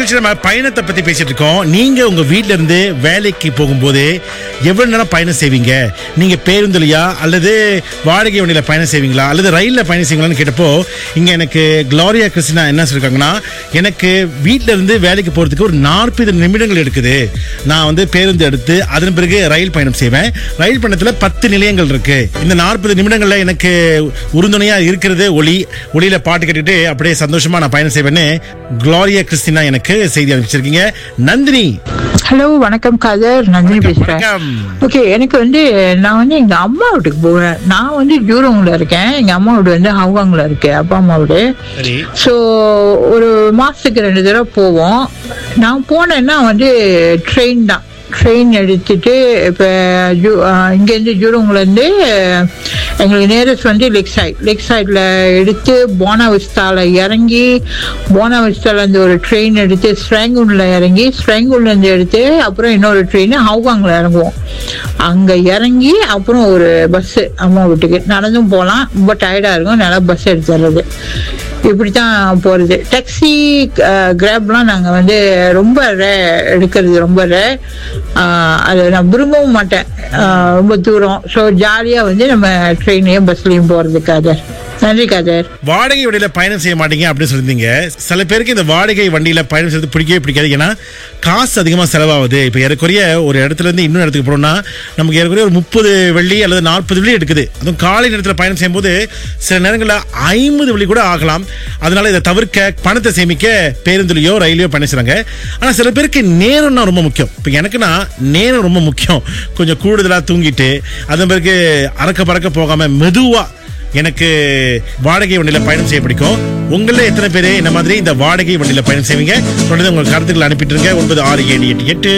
நிகழ்ச்சி நம்ம பயணத்தை பத்தி பேசிட்டு இருக்கோம் நீங்க உங்க வீட்ல இருந்து வேலைக்கு போகும்போது எவ்வளவு நேரம் பயணம் செய்வீங்க நீங்க பேருந்துலையா அல்லது வாடகை வண்டியில பயணம் செய்வீங்களா அல்லது ரயில்ல பயணம் செய்வீங்களான்னு கேட்டப்போ இங்க எனக்கு குளோரியா கிறிஸ்டினா என்ன சொல்லிருக்காங்கன்னா எனக்கு வீட்ல இருந்து வேலைக்கு போறதுக்கு ஒரு நாற்பது நிமிடங்கள் எடுக்குது நான் வந்து பேருந்து எடுத்து அதன் பிறகு ரயில் பயணம் செய்வேன் ரயில் பயணத்துல பத்து நிலையங்கள் இருக்கு இந்த நாற்பது நிமிடங்கள்ல எனக்கு உறுதுணையா இருக்கிறது ஒளி ஒளியில பாட்டு கேட்டுட்டு அப்படியே சந்தோஷமா நான் பயணம் செய்வேன்னு குளோரியா கிறிஸ்டினா எனக்கு செய்தி அனுப்பிச்சிருக்கீங்க நந்தினி ஹலோ வணக்கம் கதர் நந்தினி பேசுறேன் வணக்கம் ஓகே எனக்கு வந்து நான் வந்து எங்க அம்மா வீட்டுக்கு போவேன் நான் வந்து ஜூரோங்ல இருக்கேன் எங்க அம்மா வீடு வந்து ஹவுகாங்ல இருக்கு அப்பா அம்மா வீடு சரி ஸோ ஒரு மாசத்துக்கு ரெண்டு தடவை போவோம் நான் போனேன்னா வந்து ட்ரெயின் தான் ட்ரெயின் எடுத்துட்டு இப்போ ஜூ இங்கேருந்து ஜூரோங்லேருந்து எங்களுக்கு நேரஸ்ட் வந்து லெக் சைட் லெக் சைடில் எடுத்து போனாவிஸ்தாவில் இறங்கி போனாவிஸ்தாலேருந்து ஒரு ட்ரெயின் எடுத்து ஸ்ட்ராங்கூனில் இறங்கி ஸ்ட்ராங்கூன்லேருந்து எடுத்து அப்புறம் இன்னொரு ட்ரெயின் ஹவுகாங்கில் இறங்குவோம் அங்கே இறங்கி அப்புறம் ஒரு பஸ்ஸு அம்மா வீட்டுக்கு நடந்தும் போகலாம் ரொம்ப டயர்டாக இருக்கும் நல்லா பஸ் எடுத்துறது இப்படி தான் போகிறது டாக்ஸி கிராப்லாம் நாங்கள் வந்து ரொம்ப ரே எடுக்கிறது ரொம்ப ரே அதை நான் விரும்பவும் மாட்டேன் ஆஹ் ரொம்ப தூரம் ஸோ ஜாலியாக வந்து நம்ம ட்ரெயின்லேயும் பஸ்லேயும் போகிறது காதர் நன்றி காதர் வாடகை வண்டியில பயணம் செய்ய மாட்டீங்க அப்படின்னு சொல்லியிருந்தீங்க சில பேருக்கு இந்த வாடகை வண்டியில பயணம் செய்யறது பிடிக்கவே பிடிக்காது ஏன்னா காசு அதிகமா செலவாகுது இப்போ ஏறக்குறைய ஒரு இடத்துல இருந்து இன்னொரு இடத்துக்கு போறோம்னா நமக்கு ஏறக்குறைய ஒரு முப்பது வெள்ளி அல்லது நாற்பது வெள்ளி எடுக்குது அதுவும் காலை நேரத்தில் பயணம் செய்யும்போது சில நேரங்களில் ஐம்பது வெள்ளி கூட ஆகலாம் அதனால இதை தவிர்க்க பணத்தை சேமிக்க பேருந்துலையோ ரயிலையோ பயணம் செய்றாங்க ஆனா சில பேருக்கு நேரம்னா ரொம்ப முக்கியம் இப்போ எனக்குன்னா நேரம் ரொம்ப முக்கியம் கொஞ்சம் கூடுதலா தூங்கிட்டு அதன் பிறகு அறக்க பறக்க போகாம மெதுவா எனக்கு வாடகை வண்டியில பயணம் செய்ய பிடிக்கும் உங்கள எத்தனை பேர் இந்த மாதிரி இந்த வாடகை வண்டியில பயணம் செய்வீங்க தொடர்ந்து உங்கள் கருத்துக்களை அனுப்பிட்டு இருங்க ஒன்பது ஆறு ஏழு எட்டு எட்டு